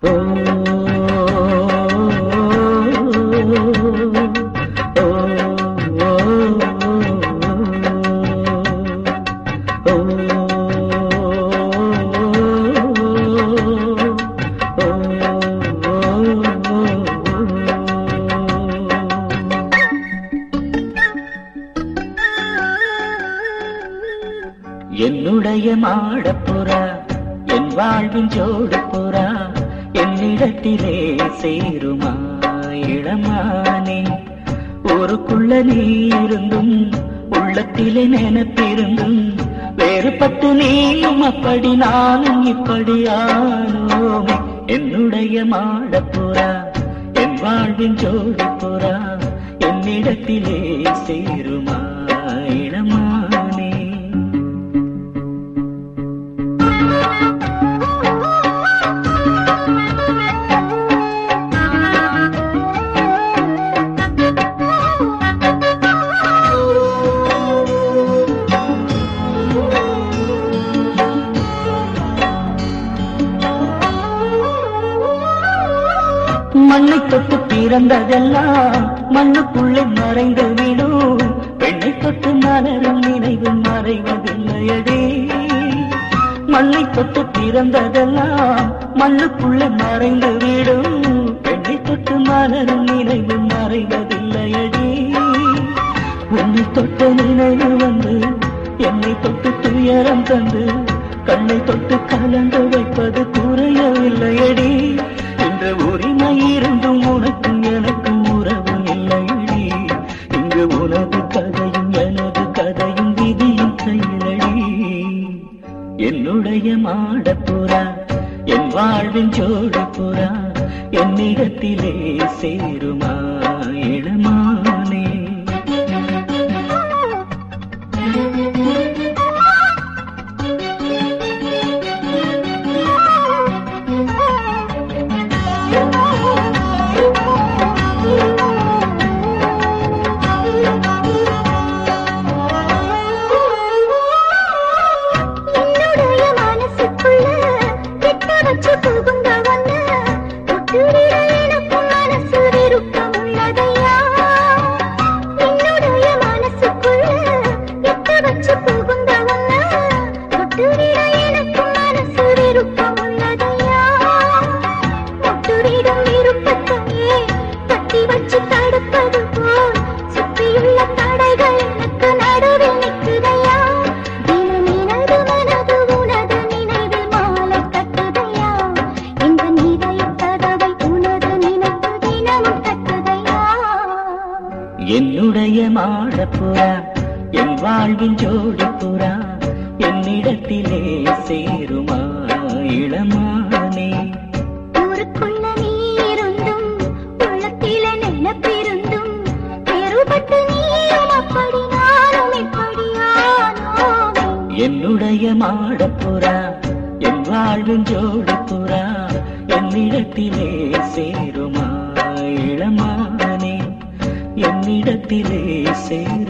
என்னுடைய மாடப்புறா என் வாழ்வின் ஜோடு புறா என்னிடத்திலே சேருமா இளமானே ஊருக்குள்ள நீ இருந்தும் உள்ளத்திலே நினைப்பிருந்தும் வேறுபட்டு நீயும் அப்படி நானும் இப்படி ஆனோமே என்னுடைய மாடப்புறா என் வாழ்வின் ஜோடி புறா என்னிடத்திலே சேருமா இளமானே மண்ணை தொட்டு பிறந்ததெல்லாம் மண்ணுக்குள்ளே மறைந்து விடும் பெண்ணை தொட்டு மலரும் நினைவு மறைவதில்லையடே மண்ணை தொட்டு பிறந்ததெல்லாம் மண்ணுக்குள்ளே மறைந்து விடும் பெண்ணை தொட்டு மலரும் நினைவு மறைவதில்லையடே உன்னை தொட்ட நினைவு வந்து என்னை தொட்டு துயரம் தந்து கண்ணை தொட்டு கலந்து வைப்பது குறையவில்லையடி இந்த உரிமை இருந்தும் உனக்கும் எனக்கும் உறவு இல்லையடி இங்கு உனது கதையும் எனது கதையும் விதியும் கையிலடி என்னுடைய மாடப்புறா என் வாழ்வின் ஜோடி புறா என்னிடத்திலே சேருமா இளமானே என்னுடைய மனசுக்குள்ள கிட்ட வச்சு புகுந்தவன விட்டுவிட எனக்கும் மனசு விருப்பம் உள்ளதையா என்னுடைய மனசுக்குள்ள கிட்ட வச்சு புகுந்தவன விட்டுவிட எனக்கும் மனசு விருப்பம் உள்ளதையா முட்டுவிடும் விருப்பத்தையே தட்டி வச்சு தடுப்பது போல் சுற்றியுள்ள தடைகள் எனக்கு நடுவில் நிற்குதையா தினம் எனது மனது உனது நினைவில் மாலை கட்டுதையா இந்த நிதய கதவை உனது நினைவு தினமும் தட்டுதையா என்னுடைய மாடப்புறா என் வாழ்வின் ஜோடி புறா என்னிடத்திலே சேருமா இளமானே ஊருக்குள்ள நீ இருந்தும் உள்ளத்தில நினைப்பிருந்தும் வேறுபட்டு நீயும் அப்படி நானும் இப்படியானோமே என்னுடைய மாடப்புறா என் வாழ்வின் ஜோடி புறா என்னிடத்திலே சேருமா இளமானே என்னிடத்திலே சேரு